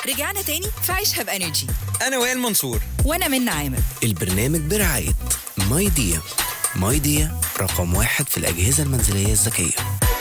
رجعنا تاني في عيشها بانرجي انا وائل منصور وانا من عامر البرنامج برعاية ماي ديا ماي ديا رقم واحد في الأجهزة المنزلية الذكية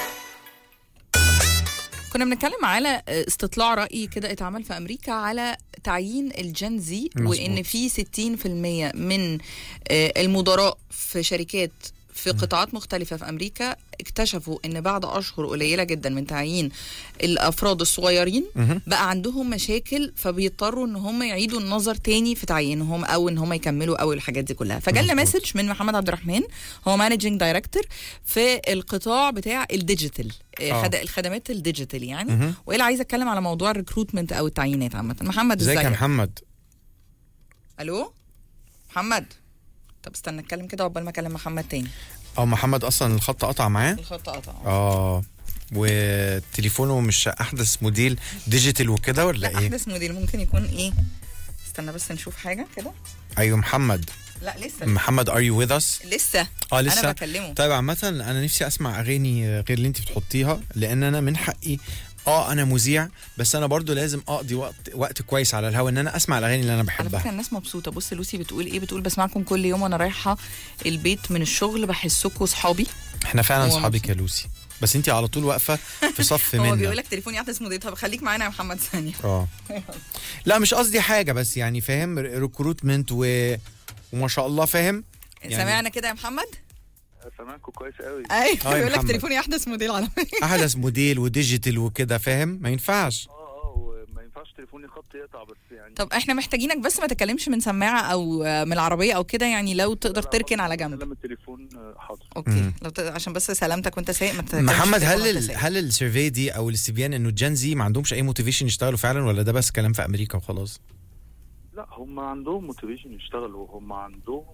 كنا بنتكلم على استطلاع رأي كده اتعمل في أمريكا على تعيين الجنزي مظبوط. وإن في 60% من آه، المدراء في شركات في قطاعات مختلفة في أمريكا اكتشفوا إن بعد أشهر قليلة جدا من تعيين الأفراد الصغيرين بقى عندهم مشاكل فبيضطروا إن هم يعيدوا النظر تاني في تعيينهم أو إن هم يكملوا أو الحاجات دي كلها فجالنا مظبوط. مسج من محمد عبد الرحمن هو مانجنج دايركتور في القطاع بتاع الديجيتال آه. آه. خد الخدمات الديجيتال يعني وايه عايزه اتكلم على موضوع الريكروتمنت او التعيينات عامه محمد ازيك ازيك يا محمد الو محمد طب استنى اتكلم كده عقبال ما اكلم محمد تاني اه محمد اصلا الخط قطع معاه الخط قطع اه وتليفونه مش احدث موديل ديجيتال وكده ولا لا ايه احدث موديل ممكن يكون ايه استنى بس نشوف حاجه كده ايوه محمد لا لسه محمد ار يو وذ اس لسه اه لسه انا بكلمه طيب عامة انا نفسي اسمع اغاني غير اللي انت بتحطيها لان انا من حقي اه انا مذيع بس انا برضو لازم اقضي وقت وقت كويس على الهوا ان انا اسمع الاغاني اللي انا على فكره بحبها الناس مبسوطه بص لوسي بتقول ايه بتقول بسمعكم كل يوم وانا رايحه البيت من الشغل بحسكم صحابي احنا فعلا هو اصحابك يا لوسي بس انت على طول واقفه في صف هو بيقول منا لك تليفوني احدث موديل طب خليك معانا يا محمد ثانيه اه لا مش قصدي حاجه بس يعني فاهم ريكروتمنت و... وما شاء الله فاهم يعني- سمعنا كده يا محمد سامعكم كويس قوي ايوه آه يا بيقول لك محمد. تليفوني احدث موديل على فكرة. احدث موديل وديجيتال وكده فاهم ما ينفعش اه اه وما ينفعش تليفوني خط يقطع بس يعني طب احنا محتاجينك بس ما تتكلمش من سماعه او آه، من العربيه او كده يعني لو تقدر تركن على جنب لما التليفون آه، حاضر اوكي مم. لو ت... عشان بس سلامتك وانت سايق ما تتكلمش محمد في هل التليفون وانت ال... سايق. هل السيرفي دي او الاستبيان انه الجن زي ما عندهمش اي موتيفيشن يشتغلوا فعلا ولا ده بس كلام في امريكا وخلاص لا هم عندهم موتيفيشن يشتغلوا هم عندهم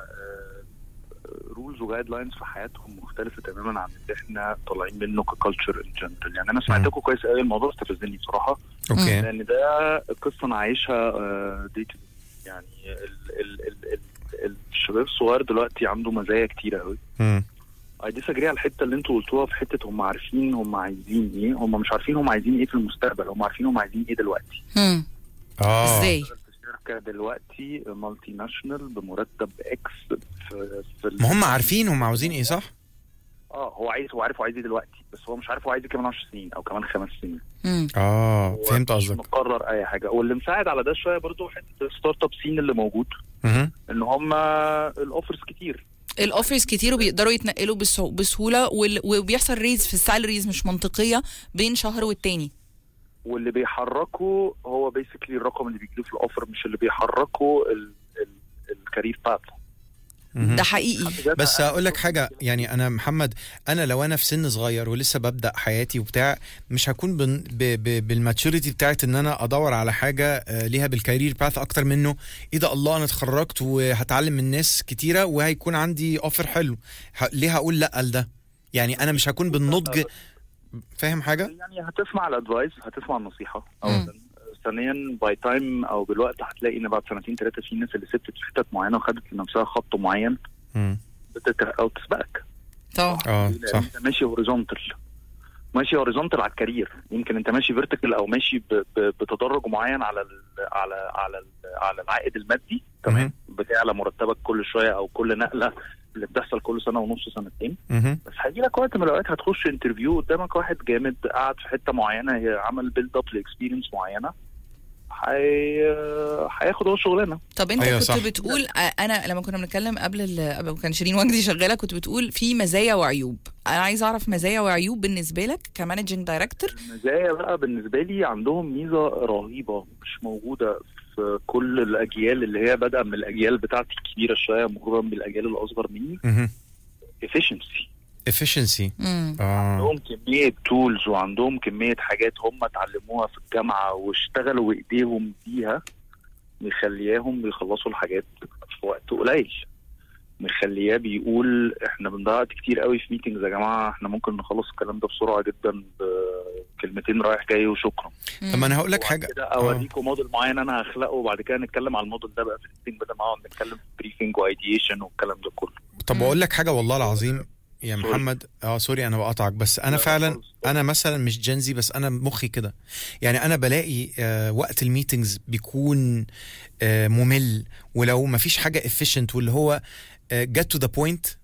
رولز وجايد لاينز في حياتهم مختلفه تماما عن اللي احنا طالعين منه ككالتشر ان جنرال يعني انا سمعتكم كويس قوي الموضوع استفزني بصراحه اوكي لان ده قصه انا عايشها دي يعني ال ال ال ال الشباب الصغير دلوقتي عنده مزايا كتيره قوي مم. اي ديسجري على الحته اللي انتوا قلتوها في حته هم عارفين هم عايزين ايه هم مش عارفين هم عايزين ايه في المستقبل هم عارفين هم عايزين ايه دلوقتي مم. اه ازاي في شركه دلوقتي مالتي ناشونال بمرتب اكس في, في ال- ما هم عارفين هم عاوزين ايه صح اه هو عايز هو عارف هو عايز ايه دلوقتي بس هو مش عارف هو عايز ايه كمان 10 سنين او كمان خمس سنين مم. اه هو فهمت مش قصدك مقرر اي حاجه واللي مساعد على ده شويه برضو حته الستارت اب سين اللي موجود مهم. ان هم الاوفرز كتير الاوفرز كتير وبيقدروا يتنقلوا بسهو- بسهوله وال- وبيحصل ريز في السالاريز مش منطقيه بين شهر والتاني واللي بيحركوا هو بيسكلي الرقم اللي بيجيله في الاوفر مش اللي بيحركوا ال- ال- الكارير باث مهم. ده حقيقي بس اقول لك حاجه يعني انا محمد انا لو انا في سن صغير ولسه ببدا حياتي وبتاع مش هكون بن- ب- ب- بالماتشوريتي بتاعت ان انا ادور على حاجه آه، ليها بالكارير باث اكتر منه ايه ده الله انا اتخرجت وهتعلم من ناس كتيره وهيكون عندي اوفر حلو ه- ليه هقول لا لده يعني انا مش هكون بالنضج فاهم حاجه يعني هتسمع الادفايس هتسمع النصيحه اولا ثانيا باي تايم او بالوقت هتلاقي ان بعد سنتين ثلاثه في ناس اللي سبت في حتت معينه وخدت لنفسها خط معين مم. بتترقى وتسبقك طبعا اه لأن صح انت ماشي هوريزونتال ماشي هوريزونتال على الكارير يمكن انت ماشي فيرتيكال او ماشي ب- ب- بتدرج معين على ال على على ال على العائد المادي تمام بتعلى مرتبك كل شويه او كل نقله اللي بتحصل كل سنه ونص سنتين مهم. بس هيجي لك وقت من الاوقات هتخش انترفيو قدامك واحد جامد قاعد في حته معينه هي عمل بيلد اب لاكسبيرينس معينه هي... هياخد هو شغلانه طب انت أيوة كنت صح. بتقول آه، انا لما كنا بنتكلم قبل ال- قبل ما كان شيرين وجدي شغاله كنت بتقول في مزايا وعيوب انا عايز اعرف مزايا وعيوب بالنسبه لك كمانجنج دايركتور المزايا بقى بالنسبه لي عندهم ميزه رهيبه مش موجوده في كل الاجيال اللي هي بادئه من الاجيال بتاعتي الكبيره شويه مرورا بالاجيال الاصغر مني مهم. efficiency efficiency امم اه عندهم كميه تولز وعندهم كميه حاجات هم اتعلموها في الجامعه واشتغلوا بايديهم بيها مخلياهم بيخلصوا الحاجات في وقت قليل مخلياه بيقول احنا بنضيع وقت كتير قوي في ميتنجز يا جماعه احنا ممكن نخلص الكلام ده بسرعه جدا بكلمتين رايح جاي وشكرا طب ما انا هقول لك حاجه كده اوريكم موديل معين انا هخلقه وبعد كده نتكلم على الموديل ده بقى في الميتنج بدل ما نقعد نتكلم في بريفنج وايديشن والكلام ده كله طب اقول لك حاجه والله العظيم يا سوري. محمد اه سوري انا بقطعك بس انا لا، فعلا خالص. انا مثلا مش جنزي بس انا مخي كده يعني انا بلاقي آه وقت الميتنجز بيكون آه ممل ولو ما فيش حاجه efficient واللي هو آه get to the point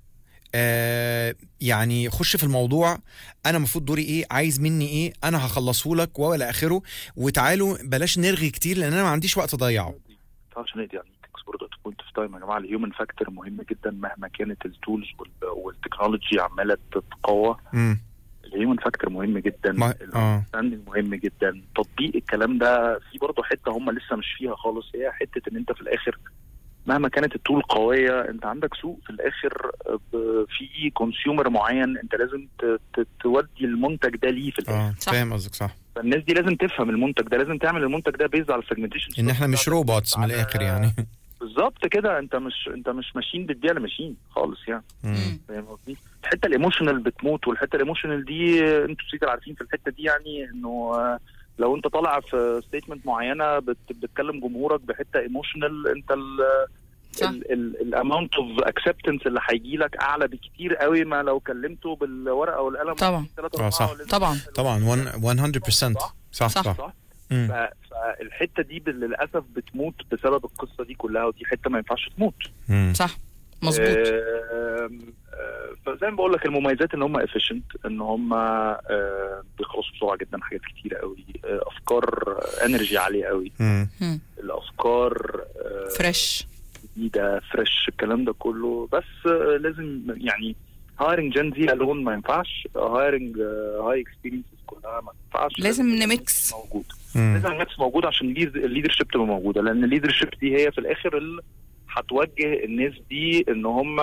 آه يعني خش في الموضوع انا المفروض دوري ايه عايز مني ايه انا هخلصه لك والى اخره وتعالوا بلاش نرغي كتير لان انا ما عنديش وقت اضيعه ما ينفعش نقضي على الميتنجز برضه بوينت اوف تايم يا جماعه الهيومن فاكتور مهم جدا مهما كانت التولز وال- والتكنولوجي عماله تتقوى امم الهيومن فاكتور مهم جدا ما اه الاندرستاندنج مهم جدا تطبيق الكلام ده في برضه حته هم لسه مش فيها خالص هي حته ان انت في الاخر مهما كانت التول قويه انت عندك سوق في الاخر ب- في كونسيومر معين انت لازم ت- ت- تودي المنتج ده ليه في الاخر اه صح. فاهم قصدك صح فالناس دي لازم تفهم المنتج ده لازم تعمل المنتج ده بيزد على السيجمنتيشن ان احنا مش روبوتس من الاخر يعني بالظبط كده انت مش انت مش ماشين بتبيع لماشين خالص يعني مم. فاهم قصدي؟ الحته الايموشنال بتموت والحته الايموشنال دي آه، انتوا سيدي عارفين في الحته دي يعني انه آه، لو انت طالع في ستيتمنت معينه بت بتكلم جمهورك بحته ايموشنال انت صح. الاماونت اوف اكسبتنس اللي هيجي لك اعلى بكتير قوي ما لو كلمته بالورقه والقلم طبعا. ثلاثة اه أربعة صح. واللي- طبعا. طبعا 100% صح صح صح. صح صح مم. ف- فالحته دي للاسف بتموت بسبب القصه دي كلها ودي حته ما ينفعش تموت مم. صح مظبوط آم، آه، فزي ما بقول لك المميزات ان هم افيشنت ان هم آه، بيخلصوا بسرعه جدا حاجات كتيره قوي آه، افكار انرجي عاليه قوي مم. مم. الافكار آه، فريش جديده فريش الكلام ده كله بس آه، لازم يعني هايرنج جن زي الون ما ينفعش هايرنج هاي اكسبيرينسز كلها ما ينفعش لازم نميكس. موجود مم. لازم الميكس موجود عشان الليدرشيب تبقى موجوده لان الليدرشيب دي هي في الاخر اللي هتوجه الناس دي ان هم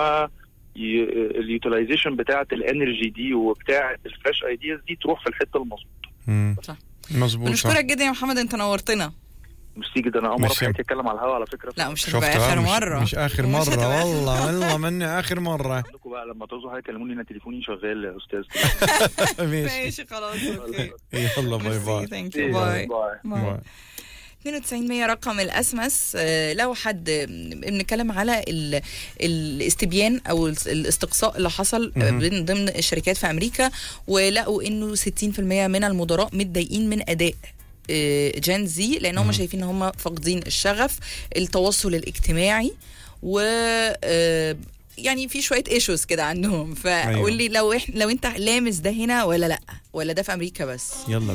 اليوتيلايزيشن بتاعه الانرجي دي وبتاعه الفريش ايدياز دي تروح في الحته المظبوطه مم. صح. مظبوط صح بنشكرك جدا يا محمد انت نورتنا مش تيجي ده انا اول مره مش في حياتي اتكلم على الهوا على فكره لا مش شفت هتبقى بقى اخر مش, مره مش اخر مش مره هتبقى آخر والله والله مني اخر مره عندكم بقى لما تعوزوا حاجه كلموني انا تليفوني شغال يا استاذ ماشي ماشي خلاص اوكي يلا باي باي ثانك يو باي باي باي 92 100 رقم الاسمس آه، لو حد بنتكلم على ال- الاستبيان او الاس- الاستقصاء اللي حصل آه، مهم. من ضمن الشركات في امريكا ولقوا انه 60% من المدراء متضايقين من اداء جين زي لان هم مهم. شايفين ان هم فاقدين الشغف التواصل الاجتماعي و آه، يعني في شويه ايشوز كده عندهم فقول لي لو إح لو انت لامس ده هنا ولا لا ولا ده في امريكا بس يلا